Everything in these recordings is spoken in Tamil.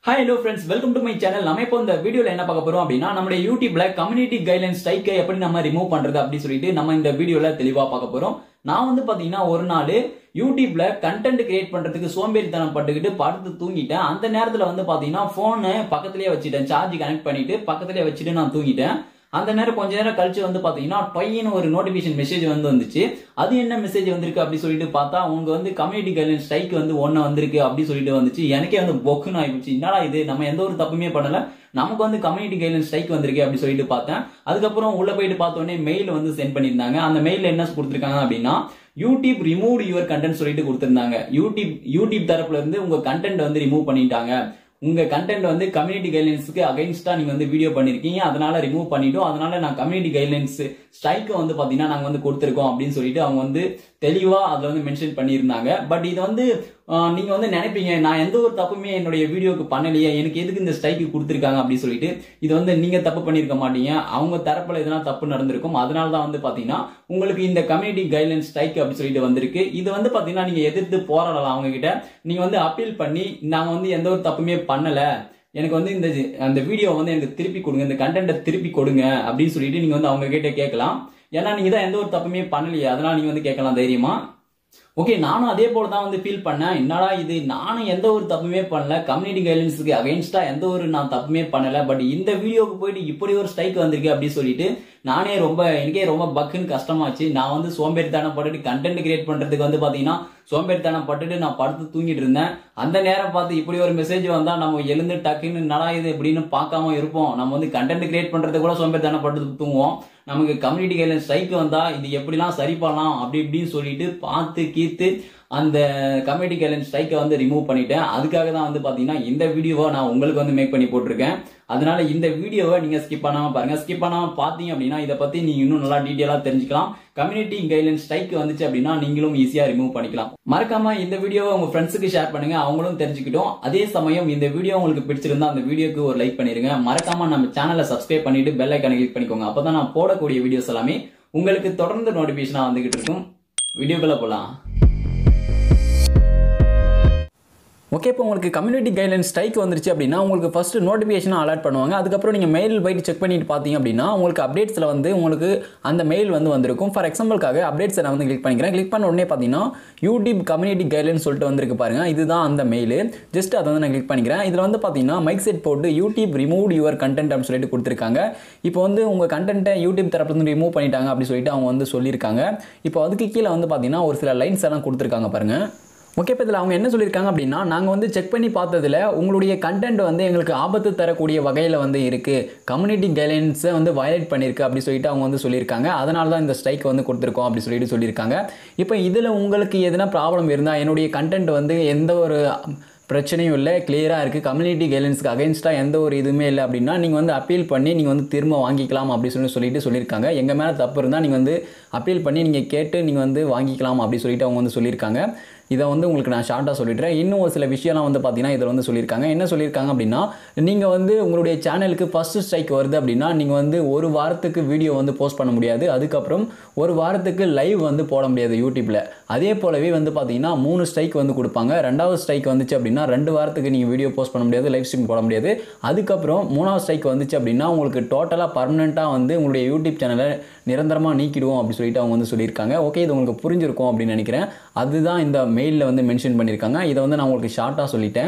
hi hello friends welcome to my channel நம்ம இப்போ இந்த வீடியோல என்ன பார்க்க போறோம் அப்படின்னா நம்மளுடைய யூடியூப்ல கம்யூனிட்டி கைட்லைன் ஸ்ட்ரைக்கை எப்படி நம்ம ரிமூவ் பண்றது அப்படின்னு சொல்லிட்டு நம்ம இந்த வீடியோல தெளிவா பார்க்க போறோம் நான் வந்து பாத்தீங்கன்னா ஒரு நாள் யூடியூப்ல கண்டென்ட் கிரியேட் பண்றதுக்கு சோம்பேறித்தனம் பட்டுக்கிட்டு படுத்து தூங்கிட்டேன் அந்த நேரத்துல வந்து பாத்தீங்கன்னா போனை பக்கத்துலயே வச்சுட்டேன் சார்ஜ் கனெக்ட் பண்ணிட்டு பக்கத்துலயே வச்சுட்டு நான் தூங்கிட்டேன் அந்த நேரம் கொஞ்ச நேரம் கழிச்சு வந்து பாத்தீங்கன்னா டொய்னு ஒரு நோட்டிபிகேஷன் மெசேஜ் வந்து வந்துச்சு அது என்ன மெசேஜ் வந்திருக்கு அப்படி சொல்லிட்டு பார்த்தா அவங்க வந்து கம்யூனிட்டி கைட்லைன் ஸ்ட்ரைக் வந்து ஒன்னு வந்திருக்கு அப்படி சொல்லிட்டு வந்துச்சு எனக்கே வந்து பொக்குன்னு ஆயிடுச்சு என்னடா இது நம்ம எந்த ஒரு தப்புமே பண்ணல நமக்கு வந்து கம்யூனிட்டி கைட்லைன் ஸ்ட்ரைக் வந்திருக்கு அப்படி சொல்லிட்டு பார்த்தேன் அதுக்கப்புறம் உள்ள போயிட்டு பார்த்தோன்னே மெயில் வந்து சென்ட் பண்ணியிருந்தாங்க அந்த மெயில என்ன கொடுத்துருக்காங்க அப்படின்னா யூடியூப் ரிமூவ் யுவர் கண்டென்ட் சொல்லிட்டு கொடுத்திருந்தாங்க யூடியூப் யூடியூப் தரப்புல இருந்து உங்க கண்டென்ட் வந்து ரிமூவ் பண்ணிட்டாங்க உங்க கண்டென்ட் வந்து கம்யூனிட்டி கைட்லைன்ஸ்க்கு அகைன்ஸ்டா நீங்க வந்து வீடியோ பண்ணிருக்கீங்க அதனால ரிமூவ் பண்ணிட்டோம் அதனால நான் கம்யூனிட்டி கைட்லைன்ஸ் ஸ்ட்ரைக் வந்து பாத்தீங்கன்னா நாங்க வந்து கொடுத்துருக்கோம் அப்படின்னு சொல்லிட்டு அவங்க வந்து தெளிவா அதுல வந்து மென்ஷன் பண்ணியிருந்தாங்க பட் இது வந்து ஆஹ், நீங்க வந்து நினைப்பீங்க நான் எந்த ஒரு தப்புமே என்னுடைய வீடியோக்கு பண்ணலையே எனக்கு எதுக்கு இந்த ஸ்ட்ரைக்கு கொடுத்துருக்காங்க அப்படின்னு சொல்லிட்டு இது வந்து நீங்க தப்பு பண்ணிருக்க மாட்டீங்க அவங்க தரப்புல எதனா தப்பு நடந்திருக்கும் அதனால தான் வந்து பாத்தீங்கன்னா உங்களுக்கு இந்த கம்யூனிட்டி கைட்லைன் ஸ்ட்ரைக் அப்படி சொல்லிட்டு வந்திருக்கு இது வந்து பாத்தீங்கன்னா நீங்க எதிர்த்து போராடலாம் அவங்க கிட்ட நீங்க வந்து அப்பீல் பண்ணி நாங்க வந்து எந்த ஒரு தப்புமே பண்ணல எனக்கு வந்து இந்த அந்த வீடியோ வந்து எனக்கு திருப்பி கொடுங்க இந்த கண்டென்ட்டை திருப்பி கொடுங்க அப்படின்னு சொல்லிட்டு நீங்க வந்து அவங்க கிட்ட கேட்கலாம் ஏன்னா நீங்க தான் எந்த ஒரு தப்புமே பண்ணலையே அதனால நீங்க வந்து கேட்கலாம் தைரியமா ஓகே நானும் அதே போல தான் வந்து ஃபீல் பண்ணேன் என்னடா இது நானும் எந்த ஒரு தப்புமே பண்ணல கம்யூனிட்டி கைட்லைன்ஸுக்கு அகைன்ஸ்டா எந்த ஒரு நான் தப்புமே பண்ணல பட் இந்த வீடியோக்கு போயிட்டு இப்படி ஒரு ஸ்ட்ரைக் வந்திருக்கு அப்படின்னு சொல்லிட்டு நானே ரொம்ப எனக்கே ரொம்ப பக்குன்னு கஷ்டமாச்சு நான் வந்து சோம்பேறித்தனம் பட்டுட்டு கண்டென்ட் கிரியேட் பண்றதுக்கு வந்து பாத்தீங்கன்னா சோம்பேறித்தனம் பட்டுட்டு நான் படுத்து தூங்கிட்டு இருந்தேன் அந்த நேரம் பார்த்து இப்படி ஒரு மெசேஜ் வந்தா நம்ம எழுந்து டக்குன்னு நடா இது இப்படின்னு பார்க்காம இருப்போம் நம்ம வந்து கண்டென்ட் கிரியேட் பண்றது கூட சோம்பேறித்தனம் பட்டு தூங்குவோம் நமக்கு கம்யூனிட்டி கைட்லைன் ஸ்ட்ரைக் வந்தா இது எப்படிலாம் சரி பண்ணலாம் அப்படி இப்படின்னு சொல்லிட்டு பார்த்து கீர்த்து அந்த கம்யூனிட்டி கைட்லைன் ஸ்ட்ரைக்கை வந்து ரிமூவ் பண்ணிட்டேன் அதுக்காக தான் வந்து பாத்தீங்கன்னா இந்த வீடியோவை நான் உங்களுக்கு வந்து மேக் பண்ணி போட்டிருக்கேன் அதனால இந்த வீடியோவை நீங்க ஸ்கிப் பண்ணாம பாருங்க ஸ்கிப் பண்ணாம பாத்தீங்க அப்படின்னா இதை பத்தி நீங்க இன்னும் நல்லா டீட்டெயிலா தெரிஞ்சுக்கலாம் கம்யூனிட்டி கைட்லைன் ஸ்ட்ரைக் வந்துச்சு அப்படின்னா நீங்களும் ஈஸியா ரிமூவ் பண்ணிக்கலாம் மறக்காம இந்த வீடியோவை உங்க ஃப்ரெண்ட்ஸுக்கு ஷேர் பண்ணுங்க அவங்களும் தெரிஞ்சுக்கிட்டோம் அதே சமயம் இந்த வீடியோ உங்களுக்கு பிடிச்சிருந்தா அந்த வீடியோக்கு ஒரு லைக் பண்ணிருங்க மறக்காம நம்ம சேனலை சப்ஸ்கிரைப் பண்ணிட்டு பெல் ஐக்கானை கிளிக் பண்ணிக்கோங்க அப்பதான் நான் போடக்கூடிய வீடியோஸ் எல்லாமே உங்களுக்கு தொடர்ந்து நோட்டிபிகேஷனா வந்துகிட்டு இருக்கும் வீடியோக்குள்ள போலாம் ஓகே இப்போ உங்களுக்கு கம்யூனிட்டி கைட்லைன் ஸ்ட்ரைக் வந்துருச்சு அப்படின்னா உங்களுக்கு ஃபர்ஸ்ட் நோட்டிஃபிகேஷன் அலர்ட் பண்ணுவாங்க அதுக்கப்புறம் நீங்கள் மெயில் போயிட்டு செக் பண்ணிட்டு பார்த்தீங்க அப்படின்னா உங்களுக்கு அப்டேட்ஸில் வந்து உங்களுக்கு அந்த மெயில் வந்து வந்திருக்கும் ஃபார் எக்ஸாம்பிளுக்காக அப்டேட்ஸை நான் வந்து கிளிக் பண்ணிக்கிறேன் கிளிக் பண்ண உடனே பார்த்தீங்கன்னா யூடியூப் கம்யூனிட்டி கைட்லைன் சொல்லிட்டு வந்திருக்கு பாருங்க இதுதான் அந்த மெயில் ஜஸ்ட் அதை வந்து நான் கிளிக் பண்ணிக்கிறேன் இதில் வந்து பார்த்தீங்கன்னா மைக் செட் போட்டு யூடியூப் ரிமூவ் யுவர் கண்டென்ட் அப்படின்னு சொல்லிட்டு கொடுத்துருக்காங்க இப்போ வந்து உங்கள் கண்டென்ட்டை யூடியூப் தரப்புலேருந்து ரிமூவ் பண்ணிட்டாங்க அப்படி சொல்லிட்டு அவங்க வந்து சொல்லியிருக்காங்க இப்போ அதுக்கு கீழே வந்து பார்த்தீங்கன்னா ஒரு சில லைன்ஸ் எல்லாம் கொடுத்துருக்காங்க பாருங்க ஓகே இப்போ இதில் அவங்க என்ன சொல்லியிருக்காங்க அப்படின்னா நாங்கள் வந்து செக் பண்ணி பார்த்ததுல உங்களுடைய கண்டென்ட் வந்து எங்களுக்கு ஆபத்து தரக்கூடிய வகையில் வந்து இருக்குது கம்யூனிட்டி கைட்லைன்ஸை வந்து வயலேட் பண்ணியிருக்கு அப்படி சொல்லிட்டு அவங்க வந்து சொல்லியிருக்காங்க அதனால தான் இந்த ஸ்ட்ரைக் வந்து கொடுத்துருக்கோம் அப்படி சொல்லிட்டு சொல்லியிருக்காங்க இப்போ இதில் உங்களுக்கு எதனா ப்ராப்ளம் இருந்தால் என்னுடைய கண்டென்ட் வந்து எந்த ஒரு பிரச்சனையும் இல்லை கிளியராக இருக்குது கம்யூனிட்டி கைட்லைன்ஸ்க்கு அகைன்ஸ்டாக எந்த ஒரு இதுவுமே இல்லை அப்படின்னா நீங்கள் வந்து அப்பீல் பண்ணி நீங்கள் வந்து திரும்ப வாங்கிக்கலாம் அப்படி சொல்லி சொல்லிட்டு சொல்லியிருக்காங்க எங்கள் மேலே தப்பு இருந்தால் நீங்கள் வந்து அப்பீல் பண்ணி நீங்கள் கேட்டு நீங்கள் வந்து வாங்கிக்கலாம் அப்படி சொல்லிட்டு அவங்க வந்து சொல்லியிருக்காங்க இதை வந்து உங்களுக்கு நான் ஷார்ட்டாக சொல்லிடுறேன் இன்னும் ஒரு சில விஷயம்லாம் வந்து பார்த்தீங்கன்னா இதில் வந்து சொல்லியிருக்காங்க என்ன சொல்லியிருக்காங்க அப்படின்னா நீங்கள் வந்து உங்களுடைய சேனலுக்கு ஃபஸ்ட்டு ஸ்ட்ரைக் வருது அப்படின்னா நீங்கள் வந்து ஒரு வாரத்துக்கு வீடியோ வந்து போஸ்ட் பண்ண முடியாது அதுக்கப்புறம் ஒரு வாரத்துக்கு லைவ் வந்து போட முடியாது யூடியூப்பில் அதே போலவே வந்து பார்த்தீங்கன்னா மூணு ஸ்ட்ரைக் வந்து கொடுப்பாங்க ரெண்டாவது ஸ்ட்ரைக் வந்துச்சு அப்படின்னா ரெண்டு வாரத்துக்கு நீங்கள் வீடியோ போஸ்ட் பண்ண முடியாது லைவ் ஸ்ட்ரீம் போட முடியாது அதுக்கப்புறம் மூணாவது ஸ்ட்ரைக் வந்துச்சு அப்படின்னா உங்களுக்கு டோட்டலாக பர்மனெண்ட்டாக வந்து உங்களுடைய யூடியூப் சேனலை நிரந்தரமாக நீக்கிடுவோம் அப்படி சொல்லிட்டு அவங்க வந்து சொல்லியிருக்காங்க ஓகே இது உங்களுக்கு புரிஞ்சிருக்கும் அப்படின்னு நினைக்கிறேன் அதுதான் இந்த மெயிலில் வந்து மென்ஷன் பண்ணியிருக்காங்க இதை வந்து நான் உங்களுக்கு ஷார்ட்டாக சொல்லிட்டேன்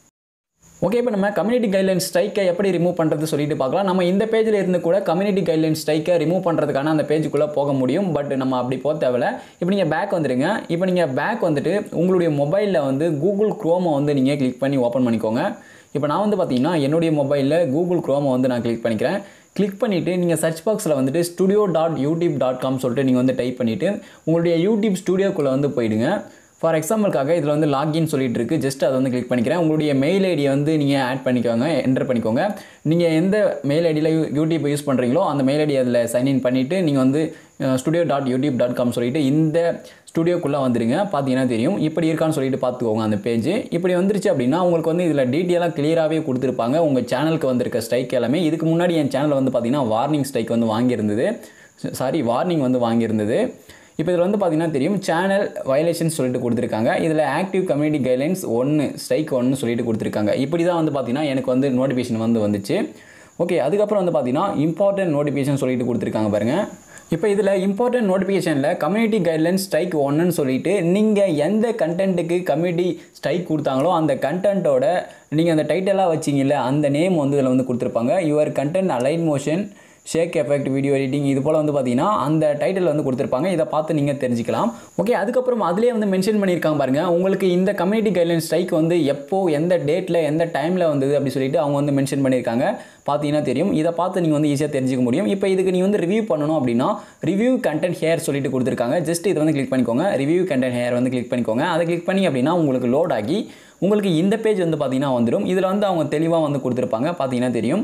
ஓகே இப்போ நம்ம கம்யூனிட்டி கைட்லைன் ஸ்ட்ரைக்கை எப்படி ரிமூவ் பண்ணுறது சொல்லிட்டு பார்க்கலாம் நம்ம இந்த பேஜில் இருந்து கூட கம்யூனிட்டி கைட்லைன் ஸ்ட்ரைக்கை ரிமூவ் பண்ணுறதுக்கான அந்த பேஜுக்குள்ளே போக முடியும் பட் நம்ம அப்படி போக தேவையில்ல இப்போ நீங்கள் பேக் வந்துடுங்க இப்போ நீங்கள் பேக் வந்துட்டு உங்களுடைய மொபைலில் வந்து கூகுள் க்ரோமை வந்து நீங்கள் கிளிக் பண்ணி ஓப்பன் பண்ணிக்கோங்க இப்போ நான் வந்து பார்த்தீங்கன்னா என்னுடைய மொபைலில் கூகுள் க்ரோமை வந்து நான் கிளிக் பண்ணிக்கிறேன் கிளிக் பண்ணிவிட்டு நீங்கள் சர்ச் பாக்ஸில் வந்துட்டு studio dot YouTube dot com சொல்லிட்டு நீங்கள் வந்து டைப் பண்ணிவிட்டு உங்களுடைய யூடியூப் ஸ்டுடியோக்குள்ளே வந்து போயிடுங்க ஃபார் எக்ஸாம்பிளுக்காக இதில் வந்து லாகின் சொல்லிட்டு இருக்கு ஜஸ்ட் அதை வந்து கிளிக் பண்ணிக்கிறேன் உங்களுடைய மெயில் ஐடியை வந்து நீங்கள் ஆட் பண்ணிக்கோங்க என்டர் பண்ணிக்கோங்க நீங்கள் எந்த மெயில் ஐடியில் யூடியூப் யூஸ் பண்ணுறீங்களோ அந்த மெயில் ஐடி அதில் சைன்இன் பண்ணிவிட்டு நீங்கள் வந்து studio dot YouTube dot com சொல்லிட்டு இந்த ஸ்டுடியோக்குள்ளே வந்துடுங்க பார்த்தீங்கன்னா தெரியும் இப்படி இருக்கான்னு சொல்லிட்டு பார்த்துக்கோங்க அந்த பேஜ் இப்படி வந்துருச்சு அப்படின்னா உங்களுக்கு வந்து இதில் டீட்டெயிலாக கிளியராகவே கொடுத்துருப்பாங்க உங்கள் சேனலுக்கு வந்திருக்க ஸ்ட்ரைக் எல்லாமே இதுக்கு முன்னாடி என் சேனல் வந்து பார்த்தீங்கன்னா வார்னிங் ஸ்ட்ரைக் வந்து வாங்கியிருந்தது சாரி வார்னிங் வந்து வாங்கியிருந்தது இப்போ இதில் வந்து பார்த்தீங்கன்னா தெரியும் சேனல் வயலேஷன் சொல்லிட்டு கொடுத்துருக்காங்க இதில் ஆக்டிவ் கம்யூனிட்டி கைட்லைன்ஸ் ஒன்று ஸ்ட்ரைக் ஒன்று சொல்லிட்டு கொடுத்துருக்காங்க இப்படி தான் வந்து பார்த்தீங்கன்னா எனக்கு வந்து நோட்டிஃபிகேஷன் வந்து வந்துச்சு ஓகே அதுக்கப்புறம் வந்து பார்த்தீங்கன்னா இம்பார்ட்டன்ட் நோட்டிஃபிகேஷன் சொல்லிட்டு கொடுத்துருக்காங்க பாருங்கள் இப்போ இதில் இம்பார்ட்டன்ட் நோட்டிஃபிகேஷனில் கம்யூனிட்டி கைட்லைன்ஸ் ஸ்ட்ரைக் ஒன்றுன்னு சொல்லிட்டு நீங்கள் எந்த கண்டென்ட்டுக்கு கம்யூனிட்டி ஸ்ட்ரைக் கொடுத்தாங்களோ அந்த கண்டென்ட்டோட நீங்கள் அந்த டைட்டிலாக வச்சிங்கல்ல அந்த நேம் வந்து இதில் வந்து கொடுத்துருப்பாங்க your content align motion shake effect video editing இது போல் வந்து பார்த்தீங்கன்னா அந்த டைட்டில் வந்து கொடுத்துருப்பாங்க இதை பார்த்து நீங்கள் தெரிஞ்சுக்கலாம் ஓகே அதுக்கப்புறம் அதிலே வந்து மென்ஷன் பண்ணியிருக்காங்க பாருங்கள் உங்களுக்கு இந்த கம்யூனிட்டி கைட்லைன் ஸ்ட்ரைக் வந்து எப்போ எந்த டேட்டில் எந்த டைமில் வந்தது அப்படி சொல்லிட்டு அவங்க வந்து மென்ஷன் பண்ணியிருக்காங்க பார்த்தீங்கன்னா தெரியும் இதை பார்த்து நீங்கள் வந்து ஈஸியாக தெரிஞ்சுக்க முடியும் இப்போ இதுக்கு நீங்கள் வந்து ரிவ்யூ பண்ணணும் அப்படின்னா ரிவ்யூ கண்டென்ட் ஹேர் சொல்லிட்டு கொடுத்துருக்காங்க ஜஸ்ட் இதை வந்து கிளிக் பண்ணிக்கோங்க ரிவ்யூ கண்டென்ட் ஹேர் வந்து கிளிக் பண்ணிக்கோங்க அதை கிளிக் பண்ணி அப்படின்னா உங்களுக்கு லோட் ஆகி உங்களுக்கு இந்த பேஜ் வந்து பார்த்தீங்கன்னா வந்துடும் இதில் வந்து அவங்க தெளிவாக வந்து கொடுத்துருப்பாங்க பார்த்தீங்கன்னா தெரியும்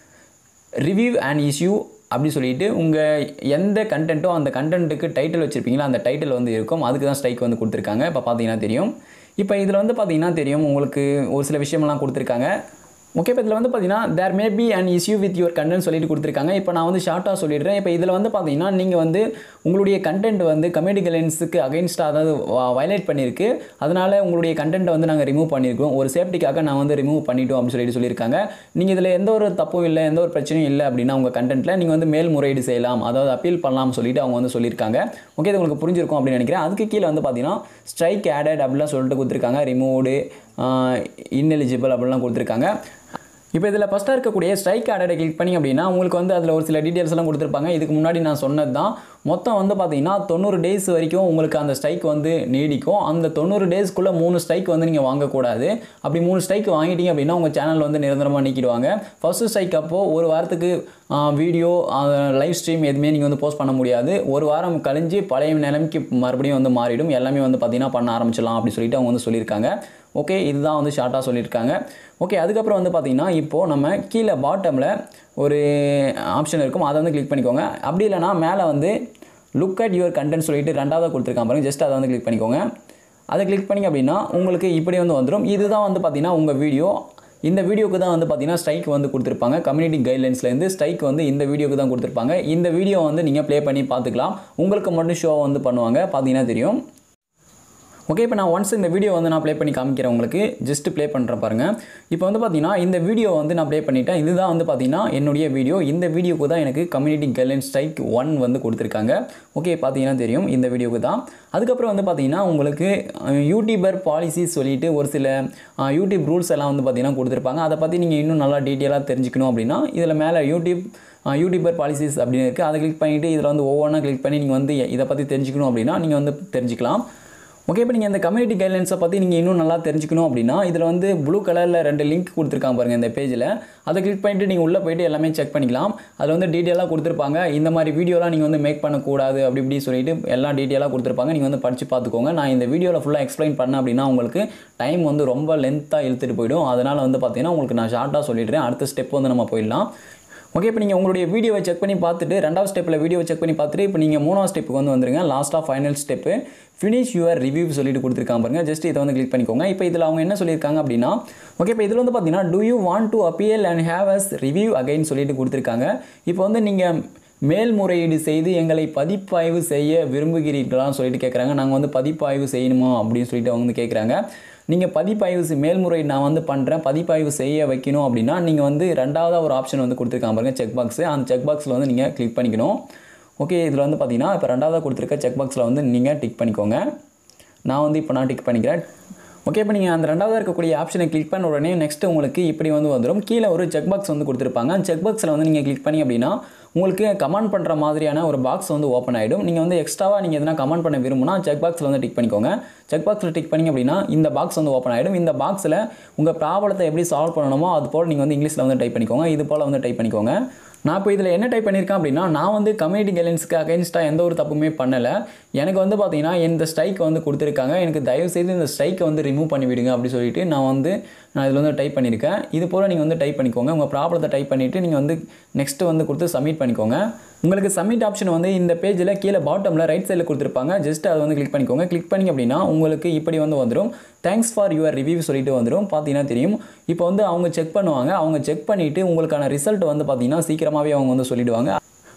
ரிவ்யூ அண்ட் இஷ்யூ அப்படி சொல்லிட்டு உங்கள் எந்த கண்டென்ட்டோ அந்த கண்டென்ட்டுக்கு டைட்டில் வச்சுருப்பீங்களா அந்த டைட்டில் வந்து இருக்கும் அதுக்கு தான் ஸ்ட்ரைக் வந்து கொடுத்துருக்காங்க இப்போ பார்த்தீங்கன்னா தெரியும் இப்போ இதில் வந்து பார்த்தீங்கன்னா தெரியும் உங்களுக்கு ஒரு சில விஷயமெல்லாம் கொடுத்துருக்காங்க ஓகே இப்போ இதில் வந்து பார்த்தீங்கன்னா there may be and issue with your content சொல்லிட்டு கொடுத்துருக்காங்க இப்போ நான் வந்து ஷார்ட்டாக சொல்லிடுறேன் இப்போ இதில் வந்து பார்த்தீங்கன்னா நீங்கள் வந்து உங்களுடைய கண்டென்ட் வந்து கமெடி கைட்லைன்ஸுக்கு அகைன்ஸ்டாக அதாவது வயலேட் பண்ணியிருக்கு அதனால் உங்களுடைய கண்டென்ட்டை வந்து நாங்கள் ரிமூவ் பண்ணியிருக்கோம் ஒரு சேஃப்டிக்காக நான் வந்து ரிமூவ் பண்ணிட்டோம் அப்படின்னு சொல்லிட்டு சொல்லியிருக்காங்க நீங்கள் இதில் எந்த ஒரு தப்பும் இல்லை எந்த ஒரு பிரச்சனையும் இல்லை அப்படின்னா உங்கள் கண்டென்ட்டில் நீங்கள் வந்து மேல்முறையீடு செய்யலாம் அதாவது அப்பீல் பண்ணலாம் சொல்லிட்டு அவங்க வந்து சொல்லியிருக்காங்க ஓகே இது உங்களுக்கு புரிஞ்சிருக்கும் அப்படின்னு நினைக்கிறேன் அதுக்கு கீழே வந்து பார்த்தீங்கன்னா ஸ்ட்ரைக் ஆடட் அப்படிலாம் சொல்லிட்டு கொடுத்துருக்காங்க ரிமூவ்டு இன்எலிஜிபிள் அப்படிலாம் கொடுத்துருக்காங்க இப்போ இதில் ஃபஸ்ட்டாக இருக்கக்கூடிய ஸ்ட்ரைக் ஆர்டரை கிளிக் பண்ணி அப்படின்னா உங்களுக்கு வந்து அதில் ஒரு சில டீட்டெயில்ஸ் எல்லாம் கொடுத்துருப்பாங்க இதுக்கு முன்னாடி நான் சொன்னது தான் மொத்தம் வந்து பார்த்தீங்கன்னா தொண்ணூறு டேஸ் வரைக்கும் உங்களுக்கு அந்த ஸ்ட்ரைக் வந்து நீடிக்கும் அந்த தொண்ணூறு டேஸ்க்குள்ளே மூணு ஸ்ட்ரைக் வந்து நீங்கள் வாங்கக்கூடாது அப்படி மூணு ஸ்ட்ரைக் வாங்கிட்டீங்க அப்படின்னா உங்கள் சேனல் வந்து நிரந்தரமாக நீக்கிடுவாங்க ஃபஸ்ட்டு ஸ்ட்ரைக் அப்போது ஒரு வாரத்துக்கு வீடியோ லைவ் ஸ்ட்ரீம் எதுவுமே நீங்கள் வந்து போஸ்ட் பண்ண முடியாது ஒரு வாரம் கழிஞ்சு பழைய நிலைமைக்கு மறுபடியும் வந்து மாறிடும் எல்லாமே வந்து பார்த்தீங்கன்னா பண்ண ஆரம்பிச்சிடலாம் அப்படி சொல்லிட்டு அவங்க வந்து சொல்லியிருக்காங்க ஓகே இதுதான் வந்து ஷார்ட்டாக சொல்லியிருக்காங்க ஓகே அதுக்கப்புறம் வந்து பார்த்தீங்கன்னா இப்போது நம்ம கீழே பாட்டமில் ஒரு ஆப்ஷன் இருக்கும் அதை வந்து கிளிக் பண்ணிக்கோங்க அப்படி இல்லைனா மேலே வந்து லுக் அட் யுவர் கண்டென்ட் சொல்லிட்டு ரெண்டாவது கொடுத்துருக்காங்க பாருங்க ஜஸ்ட் அதை வந்து கிளிக் பண்ணிக்கோங்க அதை கிளிக் பண்ணி அப்படின்னா உங்களுக்கு இப்படி வந்து வந்துடும் இதுதான் வந்து பார்த்தீங்கன்னா உங்கள் வீடியோ இந்த வீடியோக்கு தான் வந்து பார்த்தீங்கன்னா ஸ்ட்ரைக் வந்து கொடுத்துருப்பாங்க கம்யூனிட்டி கைட்லைன்ஸ்லேருந்து ஸ்ட்ரைக் வந்து இந்த வீடியோக்கு தான் கொடுத்துருப்பாங்க இந்த வீடியோ வந்து நீங்கள் ப்ளே பண்ணி பார்த்துக்கலாம் உங்களுக்கு மட்டும் ஷோ வந்து பண்ணுவாங்க பார்த்தீங்கன்னா தெரியும் ஓகே இப்போ நான் ஒன்ஸ் இந்த வீடியோ வந்து நான் ப்ளே பண்ணி காமிக்கிறேன் உங்களுக்கு ஜஸ்ட் ப்ளே பண்ணுறேன் பாருங்கள் இப்போ வந்து பார்த்தீங்கன்னா இந்த வீடியோ வந்து நான் ப்ளே பண்ணிட்டேன் இதுதான் வந்து பார்த்தீங்கன்னா என்னுடைய வீடியோ இந்த வீடியோக்கு தான் எனக்கு கம்யூனிட்டி கைட்லைன் ஸ்ட்ரைக் ஒன் வந்து கொடுத்துருக்காங்க ஓகே பார்த்தீங்கன்னா தெரியும் இந்த வீடியோக்கு தான் அதுக்கப்புறம் வந்து பார்த்தீங்கன்னா உங்களுக்கு யூடியூபர் பாலிசிஸ் சொல்லிட்டு ஒரு சில யூடியூப் ரூல்ஸ் எல்லாம் வந்து பார்த்தீங்கன்னா கொடுத்துருப்பாங்க அதை பற்றி நீங்கள் இன்னும் நல்லா டீட்டெயிலாக தெரிஞ்சுக்கணும் அப்படின்னா இதில் மேலே யூடியூப் யூடியூபர் பாலிசிஸ் அப்படின்னு இருக்குது அதை கிளிக் பண்ணிவிட்டு இதில் வந்து ஒவ்வொன்றா கிளிக் பண்ணி நீங்கள் வந்து இதை பற்றி தெரிஞ்சுக்கணும் அப்படின்னா நீங்கள் வந்து தெரிஞ்சுக்கலாம் ஓகே இப்போ நீங்கள் இந்த கம்யூனிட்டி கைட்லைன்ஸை பற்றி நீங்கள் இன்னும் நல்லா தெரிஞ்சுக்கணும் அப்படின்னா இதில் வந்து ப்ளூ கலரில் ரெண்டு லிங்க் கொடுத்துருக்காங்க பாருங்கள் இந்த பேஜில் அதை கிளிக் பண்ணிட்டு நீங்கள் உள்ளே போயிட்டு எல்லாமே செக் பண்ணிக்கலாம் அதில் வந்து டீட்டெயிலாக கொடுத்துருப்பாங்க இந்த மாதிரி வீடியோலாம் நீங்கள் வந்து மேக் பண்ணக்கூடாது அப்படி இப்படி சொல்லிட்டு எல்லாம் டீட்டெயிலாக கொடுத்துருப்பாங்க நீங்கள் வந்து படித்து பார்த்துக்கோங்க நான் இந்த வீடியோவில் ஃபுல்லாக எக்ஸ்பிளைன் பண்ணேன் அப்படின்னா உங்களுக்கு டைம் வந்து ரொம்ப லென்த்தாக இழுத்துட்டு போயிடும் அதனால் வந்து பார்த்தீங்கன்னா உங்களுக்கு நான் ஷார்ட்டாக சொல்லிடுறேன் அடுத்த ஸ்டெப் வந்து நம்ம போயிடலாம் ஓகே இப்போ நீங்கள் உங்களுடைய வீடியோவை செக் பண்ணி பார்த்துட்டு ரெண்டாவது ஸ்டெப்பில் வீடியோவை செக் பண்ணி பார்த்துட்டு இப்போ நீங்கள் மூணாவது ஸ்டெப்புக்கு வந்து வந்துருங்க லாஸ்ட்டாக final step finish your review சொல்லிட்டு கொடுத்துருக்காங்க பாருங்க ஜஸ்ட் இதை வந்து கிளிக் பண்ணிக்கோங்க இப்போ இதில் அவங்க என்ன சொல்லியிருக்காங்க அப்படின்னா ஓகே இப்போ இதில் வந்து பார்த்தீங்கன்னா do you want to appeal and have us review again சொல்லிட்டு கொடுத்துருக்காங்க இப்போ வந்து நீங்கள் மேல்முறையீடு செய்து எங்களை பதிப்பாய்வு செய்ய விரும்புகிறீர்களான்னு சொல்லிட்டு கேட்குறாங்க நாங்கள் வந்து பதிப்பாய்வு செய்யணுமா அப்படின்னு சொல்லிட்டு அவங்க வந்து கேட்குறாங்க நீங்கள் பதிப்பாய்வு செய்- மேல்முறையீடு நான் வந்து பண்ணுறேன் பதிப்பாய்வு செய்ய வைக்கணும் அப்படின்னா நீங்கள் வந்து ரெண்டாவதாக ஒரு ஆப்ஷன் வந்து கொடுத்துருக்காங்க பாருங்க செக் பாக்ஸு அந்த செக் பாக்ஸில் வந்து நீங்கள் கிளிக் பண்ணிக்கணும் ஓகே இதில் வந்து பார்த்தீங்கன்னா இப்போ ரெண்டாவதாக கொடுத்துருக்க செக் பாக்ஸில் வந்து நீங்கள் டிக் பண்ணிக்கோங்க நான் வந்து இப்போ நான் டிக் பண்ணிக்கிறேன் ஓகே இப்போ நீங்கள் அந்த ரெண்டாவதாக இருக்கக்கூடிய ஆப்ஷனை கிளிக் பண்ண உடனே நெக்ஸ்ட் உங்களுக்கு இப்படி வந்து வந்துடும் கீழே ஒரு செக் பாக்ஸ் வந்து கொடுத்துருப்பாங்க அந்த செக் பாக்ஸில் வந்து நீங்கள் கிளிக் பண்ணி அப்படின்னா உங்களுக்கு கமெண்ட் பண்ணுற மாதிரியான ஒரு பாக்ஸ் வந்து ஓப்பன் ஆகிடும் நீங்கள் வந்து எக்ஸ்ட்ராவாக நீங்கள் எதனா கமெண்ட் பண்ண விரும்புனா செக் பாக்ஸில் வந்து டிக் பண்ணிக்கோங்க செக் பாக்ஸில் டிக் பண்ணிங்க அப்படின்னா இந்த பாக்ஸ் வந்து ஓப்பன் ஆகிடும் இந்த பாக்ஸில் உங்கள் ப்ராப்ளத்தை எப்படி சால்வ் பண்ணணுமோ அது போல் நீங்கள் வந்து இங்கிலீஷில் வந்து டைப் பண்ணிக்கோங்க இது போல் வந்து டைப் பண்ணிக்கோங்க நான் இப்போ இதில் என்ன டைப் பண்ணியிருக்கேன் அப்படின்னா நான் வந்து கம்யூனிட்டி கைட்லைன்ஸ்க்கு அகைன்ஸ்டாக எந்த ஒரு தப்புமே பண்ணலை எனக்கு வந்து பார்த்தீங்கன்னா இந்த ஸ்ட்ரைக் வந்து கொடுத்துருக்காங்க எனக்கு தயவு செய்து இந்த ஸ்ட்ரைக்கை வந்து ரிமூவ் பண்ணி விடுங்க அப்படி சொல்லிட்டு நான் வந்து நான் இதில் வந்து டைப் பண்ணியிருக்கேன் இது போல் நீங்கள் வந்து டைப் பண்ணிக்கோங்க உங்கள் ப்ராப்ளத்தை டைப் பண்ணிவிட்டு நீங்கள் வந்து நெக்ஸ்ட்டு வந்து கொடுத்து சப்மிட் பண்ணிக்கோங்க உங்களுக்கு சப்மிட் ஆப்ஷன் வந்து இந்த பேஜில் கீழே பாட்டமில் ரைட் சைடில் கொடுத்துருப்பாங்க ஜஸ்ட் அதை வந்து கிளிக் பண்ணிக்கோங்க கிளிக் பண்ணி அப்படின்னா உங்களுக்கு இப்படி வந்து வந்துடும் தேங்க்ஸ் ஃபார் யுவர் ரிவ்யூ சொல்லிட்டு வந்துடும் பார்த்தீங்கன்னா தெரியும் இப்போ வந்து அவங்க செக் பண்ணுவாங்க அவங்க செக் பண்ணிவிட்டு உங்களுக்கான ரிசல்ட் வந்து பார்த்தீங்கன்னா சீக்கிரமாகவே அவங்க வந்து சொல்லிடுவாங்க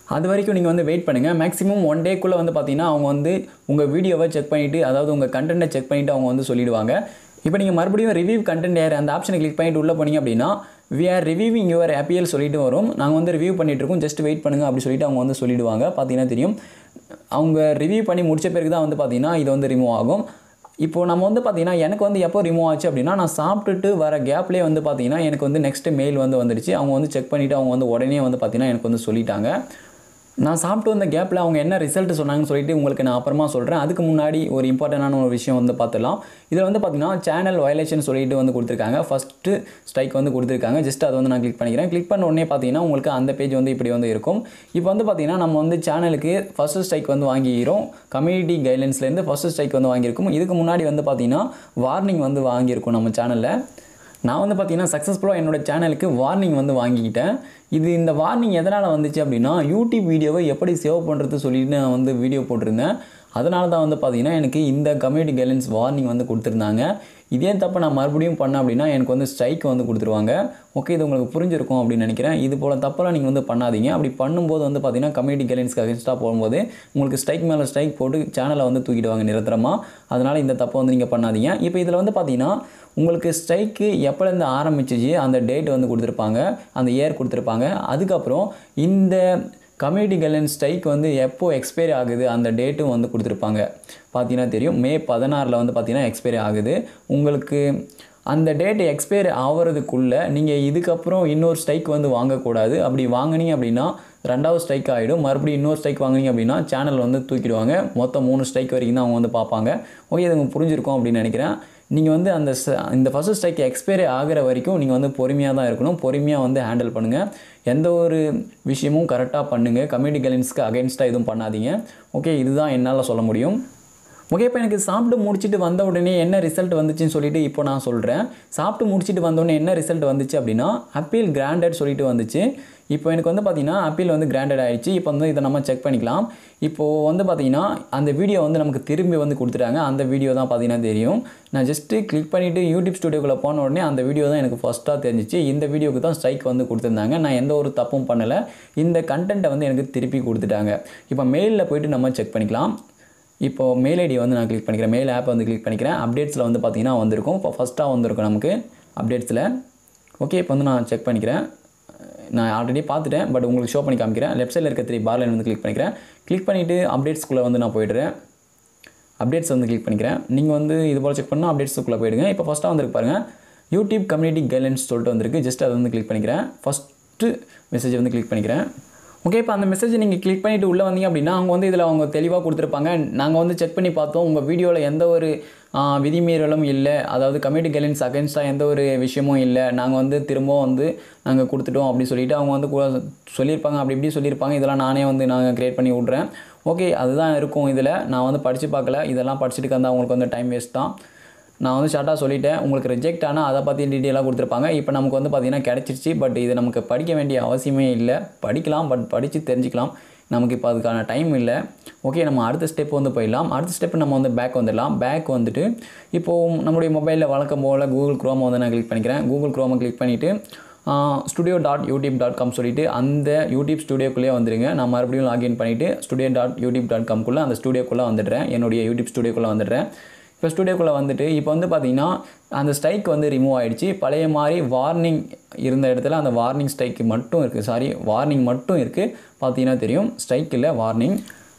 அது வரைக்கும் நீங்கள் வந்து வெயிட் பண்ணுங்கள் மேக்ஸிமம் ஒன் டேக்குள்ளே வந்து பார்த்தீங்கன்னா அவங்க வந்து உங்கள் வீடியோவை செக் பண்ணிவிட்டு அதாவது உங்கள் கண்டென்ட்டை செக் பண்ணிவிட்டு அவங்க வந்து சொல்லிடுவாங்க இப்போ நீங்கள் மறுபடியும் ரிவ்யூ கண்டென்ட் ஏர் அந்த ஆப்ஷனை கிளிக் பண்ணிட்டு உள்ளே போனீங்க அப்படின்னா we are reviewing your appeal சொல்லிட்டு வரும் நாங்கள் வந்து ரிவ்யூ பண்ணிட்டு இருக்கோம் ஜஸ்ட் வெயிட் பண்ணுங்க அப்படி சொல்லிட்டு அவங்க வந்து சொல்லிடுவாங்க பார்த்தீங்கன்னா தெரியும் அவங்க ரிவ்யூ பண்ணி முடிச்ச பிறகு தான் வந்து பார்த்தீங்கன்னா இது வந்து ரிமூவ் ஆகும் இப்போ நம்ம வந்து பார்த்தீங்கன்னா எனக்கு வந்து எப்போ ரிமூவ் ஆச்சு அப்படின்னா நான் சாப்பிட்டுட்டு வர கேப்லேயே வந்து பார்த்தீங்கன்னா எனக்கு வந்து நெக்ஸ்ட் மெயில் வந்து வந்துடுச்சு அவங்க வந்து செக் பண்ணிவிட்டு அவங்க வந்து உடனே வந்து பார்த்தீங்கன்னா எனக்கு வந்து சொல்லிட்டாங்க நான் சாப்பிட்டு வந்த கேப்பில் அவங்க என்ன ரிசல்ட் சொன்னாங்கன்னு சொல்லிட்டு உங்களுக்கு நான் அப்புறமா சொல்கிறேன் அதுக்கு முன்னாடி ஒரு இம்பார்ட்டண்டான ஒரு விஷயம் வந்து பார்த்துடலாம் இதில் வந்து பார்த்தீங்கன்னா சேனல் வயலேஷன் சொல்லிட்டு வந்து கொடுத்துருக்காங்க ஃபஸ்ட்டு ஸ்ட்ரைக் வந்து கொடுத்துருக்காங்க ஜஸ்ட் அதை வந்து நான் கிளிக் பண்ணிக்கிறேன் கிளிக் பண்ண உடனே பார்த்தீங்கன்னா உங்களுக்கு அந்த பேஜ் வந்து இப்படி வந்து இருக்கும் இப்போ வந்து பார்த்தீங்கன்னா நம்ம வந்து சேனலுக்கு ஃபஸ்ட்டு ஸ்ட்ரைக் வந்து வாங்கிக்கிறோம் கம்யூனிட்டி கைட்லைன்ஸ்லேருந்து ஃபஸ்ட்டு ஸ்ட்ரைக் வந்து வாங்கியிருக்கும் இதுக்கு முன்னாடி வந்து பார்த்தீங்கன்னா வார்னிங் வந்து வாங்கியிருக்கும் நம்ம சேனலில் நான் வந்து பார்த்தீங்கன்னா சக்ஸஸ்ஃபுல்லாக என்னோட சேனலுக்கு வார்னிங் வந்து வாங்கிக்கிட்டேன் இது இந்த வார்னிங் எதனால் வந்துச்சு அப்படின்னா யூடியூப் வீடியோவை எப்படி சேவ் பண்ணுறது சொல்லிட்டு நான் வந்து வீடியோ போட்டிருந்தேன் அதனால தான் வந்து பார்த்தீங்கன்னா எனக்கு இந்த கம்யூனிட்டி கைட்லைன்ஸ் வார்னிங் வந்து கொடுத்துருந்தாங்க இதே தப்பை நான் மறுபடியும் பண்ணேன் அப்படின்னா எனக்கு வந்து ஸ்ட்ரைக் வந்து கொடுத்துருவாங்க ஓகே இது உங்களுக்கு புரிஞ்சிருக்கும் அப்படின்னு நினைக்கிறேன் இது போல் தப்பெல்லாம் நீங்கள் வந்து பண்ணாதீங்க அப்படி பண்ணும்போது வந்து பார்த்தீங்கன்னா கம்யூனிட்டி கைட்லைன்ஸ்க்கு அகேன்ஸ்டாக போகும்போது உங்களுக்கு ஸ்ட்ரைக் மேலே ஸ்ட்ரைக் போட்டு சேனலை வந்து தூக்கிடுவாங்க நிரந்தரமாக அதனால் இந்த தப்பை வந்து நீங்கள் பண்ணாதீங்க இப்போ இதில் வந்து பார்த்தீங்கன்னா உங்களுக்கு ஸ்ட்ரைக்கு எப்போலேருந்து ஆரம்பிச்சிச்சு அந்த டேட் வந்து கொடுத்துருப்பாங்க அந்த இயர் கொடுத்துருப்பாங்க அதுக்கப்புறம் இந்த கம்யூனிட்டி கைட்லைன் ஸ்ட்ரைக் வந்து எப்போ எக்ஸ்பைரி ஆகுது அந்த டேட்டும் வந்து கொடுத்துருப்பாங்க பார்த்தீங்கன்னா தெரியும் மே பதினாறில் வந்து பார்த்தீங்கன்னா எக்ஸ்பைரி ஆகுது உங்களுக்கு அந்த டேட் எக்ஸ்பைரி ஆகிறதுக்குள்ளே நீங்கள் இதுக்கப்புறம் இன்னொரு ஸ்ட்ரைக் வந்து வாங்கக்கூடாது அப்படி வாங்கினீங்க அப்படின்னா ரெண்டாவது ஸ்ட்ரைக் ஆகிடும் மறுபடியும் இன்னொரு ஸ்ட்ரைக் வாங்கினீங்க அப்படின்னா சேனல் வந்து தூக்கிடுவாங்க மொத்தம் மூணு ஸ்ட்ரைக் வரைக்கும் தான் அவங்க வந்து பார்ப்பாங்க ஓகே இது உங்களுக்கு புரிஞ்சிருக்கும் அப்படின்னு நினைக்கிறேன் நீங்கள் வந்து அந்த ச- இந்த ஃபஸ்ட் ஸ்ட்ரைக் எக்ஸ்பைரி ஆகிற வரைக்கும் நீங்கள் வந்து பொறுமையாக தான் இருக்கணும் பொறுமையாக வந்து ஹேண்டில் பண்ணுங்கள் எந்த ஒரு விஷயமும் கரெக்டாக பண்ணுங்கள் கம்யூனிட்டி கைட்லைன்ஸ்க்கு அகைன்ஸ்டாக எதுவும் பண்ணாதீங்க ஓகே இதுதான் என்னால் சொல்ல முடியும் ஓகே இப்போ எனக்கு சாப்பிட்டு முடிச்சுட்டு வந்த உடனே என்ன ரிசல்ட் வந்துச்சுன்னு சொல்லிட்டு இப்போ நான் சொல்கிறேன் சாப்பிட்டு முடிச்சுட்டு வந்த உடனே என்ன ரிசல்ட் வந்துச்சு அப்படின்னா அப்பீல் கிராண்டட் சொல்லிட்டு வந்துச்சு இப்போ எனக்கு வந்து பார்த்தீங்கன்னா அப்பீல் வந்து கிராண்டட் ஆயிடுச்சு இப்போ வந்து இதை நம்ம செக் பண்ணிக்கலாம் இப்போது வந்து பார்த்தீங்கன்னா அந்த வீடியோ வந்து நமக்கு திரும்பி வந்து கொடுத்துட்டாங்க அந்த வீடியோ தான் பார்த்தீங்கன்னா தெரியும் நான் ஜஸ்ட்டு கிளிக் பண்ணிவிட்டு யூடியூப் ஸ்டுடியோக்குள்ளே போன உடனே அந்த வீடியோ தான் எனக்கு ஃபஸ்ட்டாக தெரிஞ்சிச்சு இந்த வீடியோக்கு தான் ஸ்ட்ரைக் வந்து கொடுத்துருந்தாங்க நான் எந்த ஒரு தப்பும் பண்ணலை இந்த கண்டென்ட்டை வந்து எனக்கு திருப்பி கொடுத்துட்டாங்க இப்போ மெயிலில் போயிட்டு நம்ம செக் பண்ணிக்கலாம் இப்போ மெயில் ஐடி வந்து நான் கிளிக் பண்ணிக்கிறேன் மெயில் ஆப்பை வந்து கிளிக் பண்ணிக்கிறேன் அப்டேட்ஸில் வந்து பார்த்தீங்கன்னா வந்திருக்கும் இப்போ ஃபஸ்ட்டாக வந்திருக்கும் நமக்கு அப்டேட்ஸில் ஓகே இப்போ வந்து நான் செக் பண்ணிக்கிறேன் நான் ஆல்ரெடி பார்த்துட்டேன் பட் உங்களுக்கு ஷோ பண்ணி காமிக்கிறேன் லெஃப்ட் சைடில் இருக்க த்ரீ பார்லைன் வந்து கிளிக் பண்ணிக்கிறேன் கிளிக் பண்ணிவிட்டு அப்டேட்ஸ்குள்ளே வந்து நான் போயிடுறேன் அப்டேட்ஸ் வந்து கிளிக் பண்ணிக்கிறேன் நீங்கள் வந்து இது போல் செக் பண்ணால் அப்டேட்ஸுக்குள்ளே போயிடுங்க இப்போ ஃபஸ்ட்டாக வந்திருக்கு பாருங்கள் யூடியூப் கம்யூனிட்டி கைட்லைன்ஸ் சொல்லிட்டு வந்திருக்கு ஜஸ்ட் அதை வந்து கிளிக் பண்ணிக்கிறேன் ஃபஸ்ட்டு மெசேஜ் வந்து கிளிக் பண்ணிக்கிறேன் ஓகே இப்போ அந்த மெசேஜ் நீங்கள் கிளிக் பண்ணிவிட்டு உள்ளே வந்தீங்க அப்படின்னா அவங்க வந்து இதில் அவங்க தெளிவாக கொடுத்துருப்பாங்க நாங்கள் வந்து செக் பண்ணி பார்த்தோம் உங்கள் வீடியோவில் எந்த ஒரு ஆ, விதிமீறலும் இல்லை அதாவது கம்யூனிட்டி கைட்லைன்ஸ் அகேன்ஸ்டாக எந்த ஒரு விஷயமும் இல்லை நாங்கள் வந்து திரும்பவும் வந்து நாங்கள் கொடுத்துட்டோம் அப்படி சொல்லிட்டு அவங்க வந்து கு- சொல்லியிருப்பாங்க அப்படி இப்படி சொல்லியிருப்பாங்க இதெல்லாம் நானே வந்து நாங்கள் க்ரியேட் பண்ணி விட்றேன் ஓகே அதுதான் இருக்கும் இதில் நான் வந்து படித்து பார்க்கல இதெல்லாம் படிச்சுட்டு வந்தால் அவங்களுக்கு வந்து டைம் வேஸ்ட் தான் நான் வந்து ஷார்ட்டாக சொல்லிட்டேன் உங்களுக்கு ரிஜெக்ட் ஆனால் அதை பற்றி டீட்டெயிலாக கொடுத்துருப்பாங்க இப்போ நமக்கு வந்து பார்த்திங்கன்னா கிடச்சிருச்சு பட் இது நமக்கு படிக்க வேண்டிய அவசியமே இல்லை படிக்கலாம் பட் படித்து தெரிஞ்சுக்கலாம் நமக்கு இப்போ அதுக்கான டைம் இல்லை ஓகே நம்ம அடுத்த ஸ்டெப் வந்து போயிடலாம் அடுத்த ஸ்டெப் நம்ம வந்து பேக் வந்துடலாம் பேக் வந்துட்டு இப்போது நம்மளுடைய மொபைலில் வழக்கம் போல் கூகுள் குரோமை வந்து நான் கிளிக் பண்ணிக்கிறேன் கூகுள் குரோமை கிளிக் பண்ணிவிட்டு studio dot YouTube dot com சொல்லிட்டு அந்த யூடியூப் ஸ்டுடியோக்குள்ளேயே வந்துடுங்க நான் மறுபடியும் லாகின் பண்ணிவிட்டு ஸ்டுடியோ டாட் யூடியூப் டாட் காம்குள்ளே அந்த ஸ்டுடியோக்குள்ளே வந்துடுறேன் என்னுடைய யூடியூப் ஸ்டுடியோக்குள்ளே வந்துடுறேன் இப்போ ஸ்டுடியோக்குள்ளே வந்துட்டு இப்போ வந்து பார்த்தீங்கன்னா அந்த ஸ்ட்ரைக் வந்து ரிமூவ் ஆயிடுச்சு பழைய மாதிரி வார்னிங் இருந்த இடத்துல அந்த வார்னிங் ஸ்ட்ரைக் மட்டும் இருக்குது சாரி வார்னிங் மட்டும் இருக்குது பார்த்தீங்கன்னா தெரியும் ஸ்ட்ரைக் இல்லை வார்னிங்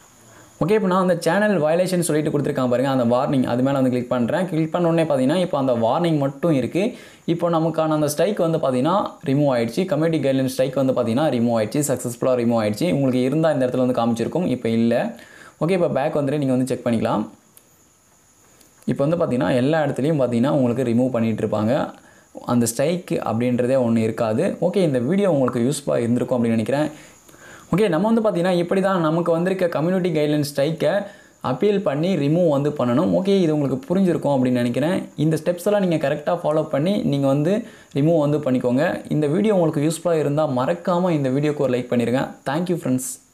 ஓகே இப்போ நான் அந்த சேனல் வயலேஷன் சொல்லிட்டு கொடுத்துருக்காங்க பாருங்க அந்த வார்னிங் அது மேலே வந்து கிளிக் பண்ணுறேன் கிளிக் பண்ண உடனே பார்த்தீங்கன்னா இப்போ அந்த வார்னிங் மட்டும் இருக்குது இப்போ நமக்கான அந்த ஸ்ட்ரைக் வந்து பார்த்தீங்கன்னா ரிமூவ் ஆயிடுச்சு கம்யூனிட்டி கைட்லைன் ஸ்ட்ரைக் வந்து பார்த்தீங்கன்னா ரிமூவ் ஆயிடுச்சு சக்ஸஸ்ஃபுல்லாக ரிமூவ் ஆயிடுச்சு உங்களுக்கு இருந்தால் இந்த இடத்துல வந்து காமிச்சிருக்கும் இப்போ இல்லை ஓகே இப்போ பேக் வந்துட்டு நீங்கள் வந்து செக் பண்ணிக்கலாம் இப்போ வந்து பார்த்தீங்கன்னா எல்லா இடத்துலையும் பார்த்தீங்கன்னா உங்களுக்கு ரிமூவ் பண்ணிட்டு இருப்பாங்க அந்த ஸ்ட்ரைக் அப்படின்றதே ஒன்று இருக்காது ஓகே இந்த வீடியோ உங்களுக்கு யூஸ்ஃபுல்லாக இருந்திருக்கும் அப்படின்னு நினைக்கிறேன் ஓகே நம்ம வந்து பார்த்தீங்கன்னா இப்படி தான் நமக்கு வந்திருக்க கம்யூனிட்டி கைட்லைன் ஸ்ட்ரைக்கை அப்பீல் பண்ணி ரிமூவ் வந்து பண்ணணும் ஓகே இது உங்களுக்கு புரிஞ்சிருக்கும் அப்படின்னு நினைக்கிறேன் இந்த ஸ்டெப்ஸ் எல்லாம் நீங்கள் கரெக்டாக ஃபாலோ பண்ணி நீங்கள் வந்து ரிமூவ் வந்து பண்ணிக்கோங்க இந்த வீடியோ உங்களுக்கு யூஸ்ஃபுல்லாக இருந்தால் மறக்காமல் இந்த வீடியோக்கு ஒரு லைக் பண்ணிடுங்க தேங்க்யூ ஃப்ரெண்ட்ஸ்